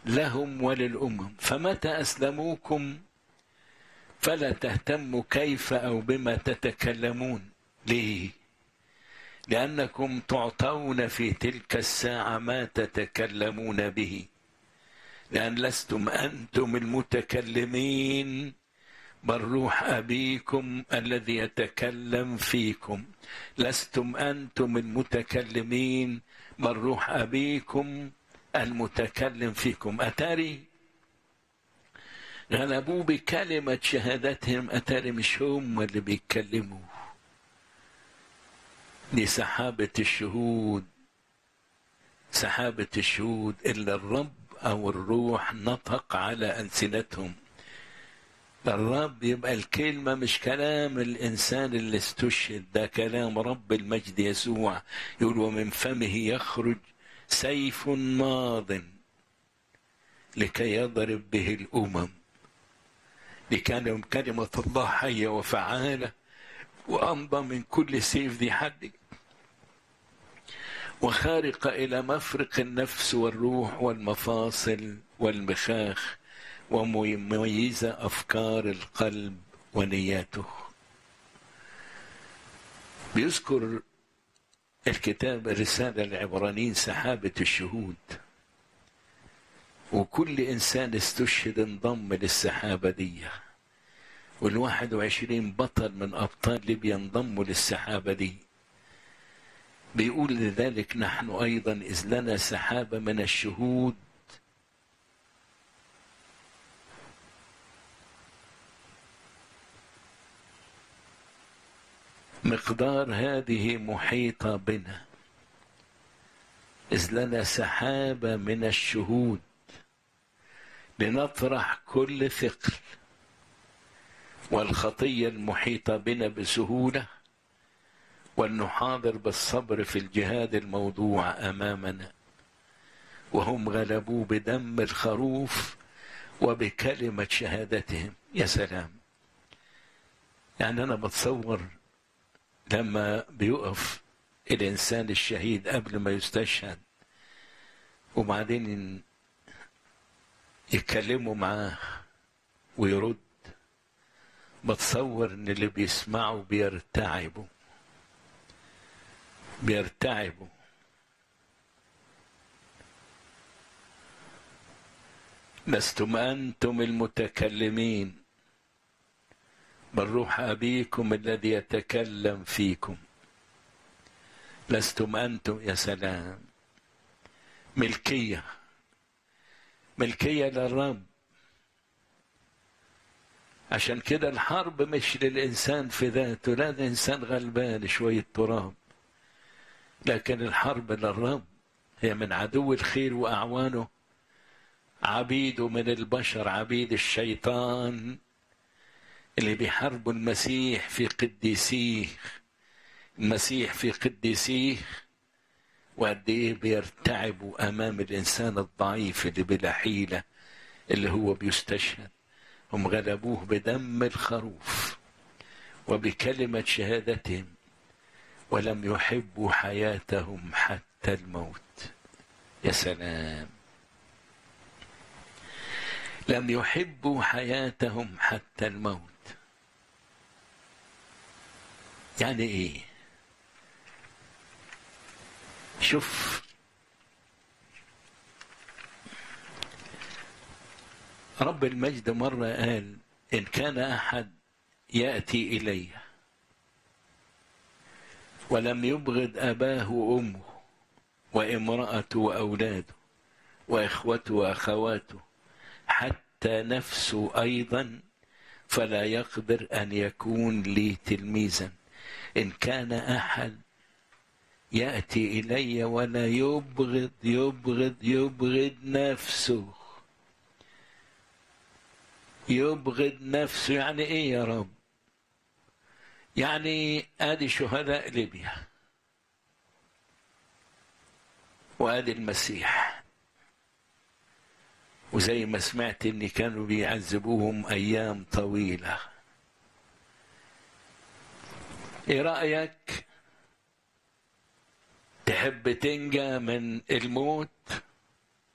لهم وللأمم فمتى أسلموكم فلا تهتموا كيف أو بما تتكلمون ليه لأنكم تعطون في تلك الساعة ما تتكلمون به لأن لستم أنتم المتكلمين بل روح أبيكم الذي يتكلم فيكم لستم أنتم المتكلمين بل روح أبيكم المتكلم فيكم أتاري غلبوه بكلمة شهادتهم أتاري مش هم اللي بيتكلموا دي سحابة الشهود سحابة الشهود إلا الرب أو الروح نطق على ألسنتهم الرب يبقى الكلمة مش كلام الإنسان اللي استشهد ده كلام رب المجد يسوع يقول ومن فمه يخرج سيف ماض لكي يضرب به الأمم لكان كلمة الله حية وفعالة وأمضى من كل سيف ذي حد وخارقة إلى مفرق النفس والروح والمفاصل والمخاخ ومميزة أفكار القلب ونياته بيذكر الكتاب الرسالة العبرانيين سحابة الشهود وكل إنسان استشهد انضم للسحابة دي والواحد وعشرين بطل من أبطال ليبيا انضموا للسحابة دي بيقول لذلك نحن أيضا إذ لنا سحابة من الشهود مقدار هذه محيطة بنا إذ لنا سحابة من الشهود لنطرح كل ثقل والخطية المحيطة بنا بسهولة ولنحاضر بالصبر في الجهاد الموضوع أمامنا وهم غلبوا بدم الخروف وبكلمة شهادتهم يا سلام يعني أنا بتصور لما بيقف الإنسان الشهيد قبل ما يستشهد وبعدين يتكلموا معاه ويرد بتصور ان اللي بيسمعوا بيرتعبوا بيرتعبوا لستم انتم المتكلمين بل روح ابيكم الذي يتكلم فيكم لستم انتم يا سلام ملكيه ملكيه للرب عشان كده الحرب مش للإنسان في ذاته لا ده إنسان غلبان شوية تراب لكن الحرب للرب هي من عدو الخير وأعوانه عبيده من البشر عبيد الشيطان اللي بيحاربوا المسيح في قديسيه المسيح في قديسيه وقد ايه بيرتعبوا امام الانسان الضعيف اللي بلا حيله اللي هو بيستشهد هم غلبوه بدم الخروف وبكلمة شهادتهم ولم يحبوا حياتهم حتى الموت يا سلام لم يحبوا حياتهم حتى الموت يعني ايه شوف رب المجد مرة قال إن كان أحد يأتي إلي ولم يبغض أباه وأمه وامرأته وأولاده وإخوته وأخواته حتى نفسه أيضا فلا يقدر أن يكون لي تلميذا إن كان أحد يأتي إلي ولا يبغض يبغض يبغض نفسه يبغض نفسه يعني ايه يا رب يعني ادي شهداء ليبيا وادي المسيح وزي ما سمعت ان كانوا بيعذبوهم ايام طويله ايه رايك تحب تنجى من الموت